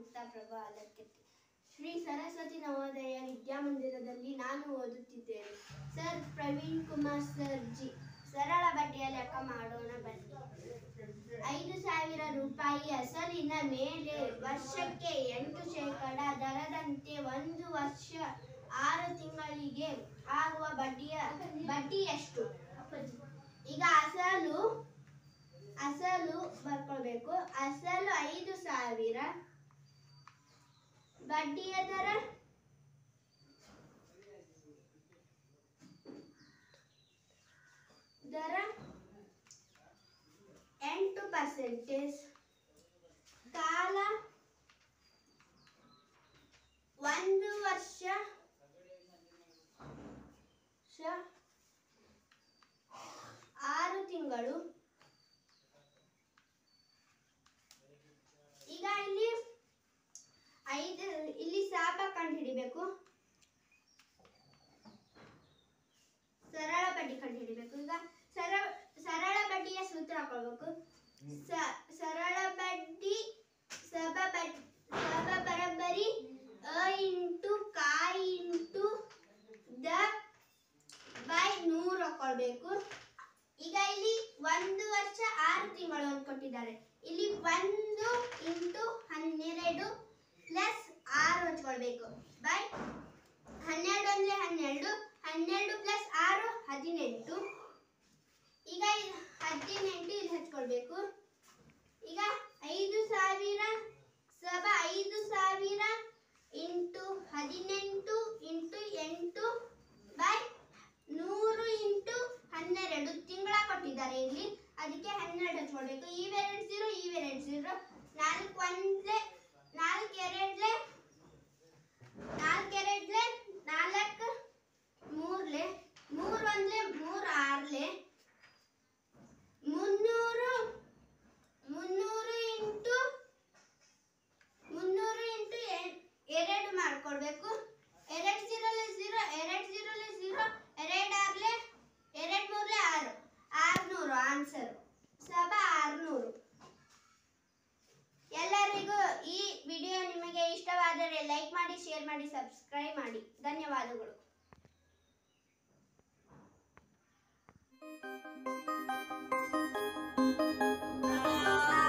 ಮುಕ್ತಾಪ್ರಭಾ ಅಲರ್ಕೆಟ್ಟಿ ಶ್ರೀ ಸರಸ್ವತಿ ನವೋದಯ ವಿದ್ಯಾಮಂದಿರದಲ್ಲಿ ನಾನು ಓದುತ್ತಿದ್ದೇನೆ ಸರ್ ಪ್ರವೀಣ್ ಕುಮಾರ್ ಸರ್ ಜಿ ಸರಳ ಬಡ್ಡಿಯ ಲೆಕ್ಕ ಮಾಡೋಣ ಬನ್ನಿ ಐದು ಸಾವಿರ ರೂಪಾಯಿ ಅಸಲಿನ ಮೇಲೆ ವರ್ಷಕ್ಕೆ ಎಂಟು ಶೇಕಡ ದರದಂತೆ ಒಂದು ವರ್ಷ ಆರು ತಿಂಗಳಿಗೆ ಆಗುವ ಬಡ್ಡಿಯ ಬಡ್ಡಿ ಎಷ್ಟು ಈಗ ಅಸಲು ಅಸಲು ಬರ್ಕೊಳ್ಬೇಕು ಅಸಲು ಐದು ಸಾವಿರ ಬಡ್ಡಿಯ ದರ ದರ ಎಂಟು ಪರ್ಸೆಂಟೇಜ್ ಕಾಲ ಒಂದು ವರ್ಷ ಶ ಆರು ತಿಂಗಳು ಈಗ ಇಲ್ಲಿ ಐದು ಇಲ್ಲಿ ಸಾಪ ಕಂಡು ಹಿಡಿಬೇಕು ಸರಳ ಬಡ್ಡಿ ಕಂಡು ಹಿಡಿಬೇಕು ಈಗ ಸರಳ ಸರಳ ಬಡ್ಡಿಯ ಸೂತ್ರ ಹಾಕೊಳ್ಬೇಕು ಸ- ಸರಳ ಬಡ್ಡಿ ಸಬ ಬಡ್ ಸಬ ಬರಬರಿ ಅ ಇಂಟು ಕಾ ಇಂಟು ದ ಬೈ ನೂರು ಹಾಕೊಳ್ಬೇಕು ಈಗ ಇಲ್ಲಿ ಒಂದು ವರ್ಷ ಆರು ತಿಂಗಳು ಅಂತ ಕೊಟ್ಟಿದ್ದಾರೆ ಇಲ್ಲಿ ಒಂದು ಇಂಟು ಹನ್ನೆರಡು ಪ್ಲಸ್ ಆರು ಹಚ್ಕೊಳ್ಬೇಕು ಬೈ ಹನ್ನೆರಡು ಅಂದ್ರೆ ಹನ್ನೆರಡು ಹನ್ನೆರಡು ಪ್ಲಸ್ ಆರು ಹದಿನೆಂಟು ಈಗ ಇದ್ ಹದಿನೆಂಟು ಇಲ್ಲಿ ಹಚ್ಕೊಳ್ಬೇಕು ಈಗ ಐದು ಸಾವಿರ ಸಬ ಐದು ಸಾವಿರ ಇಂಟು ಹದಿನೆಂಟು ಇಂಟು ಎಂಟು ಬೈ ನೂರು ಇಂಟು ಹನ್ನೆರಡು ತಿಂಗಳ ಕೊಟ್ಟಿದ್ದಾರೆ ಇಲ್ಲಿ ಅದಕ್ಕೆ ಹನ್ನೆರಡು ಹಚ್ಕೊಳ್ಬೇಕು ಇವೆರಡು ಜೀರೋ ಇವೆರಡು ಜೀರೋ ನಾಲ್ಕು ಒಂದ್ಲೆ ನಾಲ್ಕು ಎರಡ್ಲೆ ನಾಲ್ಕು ಎರಡ್ಲೆ ನಾಲ್ಕು ಮೂರ್ಲೆ ಮೂರು ಒಂದ್ಲೆ ಮೂರು ಆರ್ಲೆ ಮುನ್ನೂರು ಮುನ್ನೂರು ಇಂಟು ಮುನ್ನೂರು ಇಂಟು ಎ- ಎರಡು ಮಾಡ್ಕೊಳ್ಬೇಕು ಎರಡು ಜೀರೋಲೆ ಜೀರೋ ಎರಡು ಜೀರೋಲೆ ಜೀರೋ ಎರಡು ಆರ್ಲೆ ಎರಡು ಮೂರ್ಲೆ ಆರು ಆರ್ನೂರು ಆನ್ಸರ್ ಸಭ ಆರ್ನೂರು ಎಲ್ಲರಿಗೂ ಈ ವಿಡಿಯೋ ನಿಮಗೆ ಇಷ್ಟವಾದರೆ ಲೈಕ್ ಮಾಡಿ ಶೇರ್ ಮಾಡಿ ಸಬ್ಸ್ಕ್ರೈಬ್ ಮಾಡಿ ಧನ್ಯವಾದಗಳು ಆ